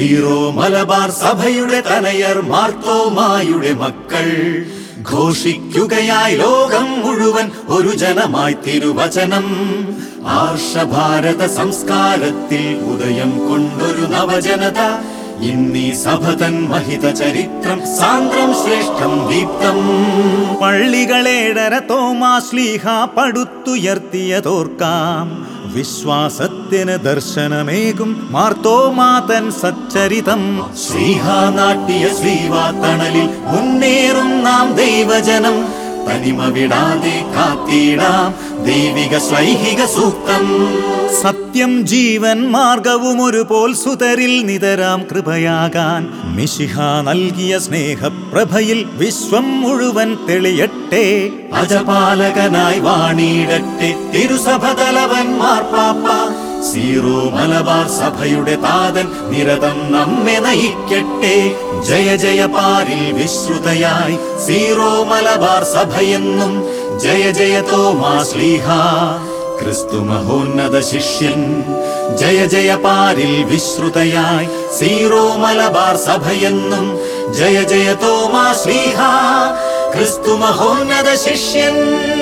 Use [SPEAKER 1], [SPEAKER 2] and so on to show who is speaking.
[SPEAKER 1] zero Malabar സഭയുടെ തനയർ മാർത്തോമായുടെ മക്കൾ ഘോഷിക്കുകയായി ലോകം മുഴുവൻ ഒരു ജനമായി തിരുവചനം ആർഷഭാരത സംസ്കാരത്തിൽ ഉദയം കൊണ്ടൊരു നവജനത ഇന്നീ സഭതൻ മഹിത ചരിത്രം സാന്ദ്രം ശ്രേഷ്ഠം ദീപ്തം
[SPEAKER 2] പള്ളികളേടര തോമാശ്ലീഹ പടുത്തുയർത്തിയതോർക്കാം വിശ്വാസത്തിന് ദർശനമേകും മാർത്തോമാതൻ സച്ചരിതം
[SPEAKER 1] ശ്രീഹാനാട്ടിയ ശ്രീവാത്തണലിൽ മുന്നേറും നാം ദൈവജനം തനിമ വിടാതെ കാത്തിടാം ദൈവിക ശ്ലൈഹിക സൂക്തം
[SPEAKER 2] സത്യം ജീവൻ മാർഗവും ഒരുപോൽ സുതരിൽ നിതരാം കൃപയാകാൻ മിശിഹ നൽകിയ സ്നേഹപ്രഭയിൽ വിശ്വം മുഴുവൻ തെളിയട്ടെ
[SPEAKER 1] അജപാലകനായി വാണിയിടട്ടെ തിരുസഭ തലവൻ മാർപ്പാപ്പ സീറോ മലബാർ സഭയുടെ താതൻ നിരതം നമ്മെ നയിക്കട്ടെ ജയ ജയ പാരിൽ വിശ്രുതയായി സീറോ മലബാർ സഭയെന്നും ജയ ജയ തോമാ ശ്ലീഹ ക്രിസ്തു മഹോന്നത ശിഷ്യൻ ജയ ജയ പാരിൽ വിശ്രുതയായി സീറോ മലബാർ സഭയെന്നും ജയ ജയ തോമാ ശ്ലീഹ ക്രിസ്തു മഹോന്നത ശിഷ്യൻ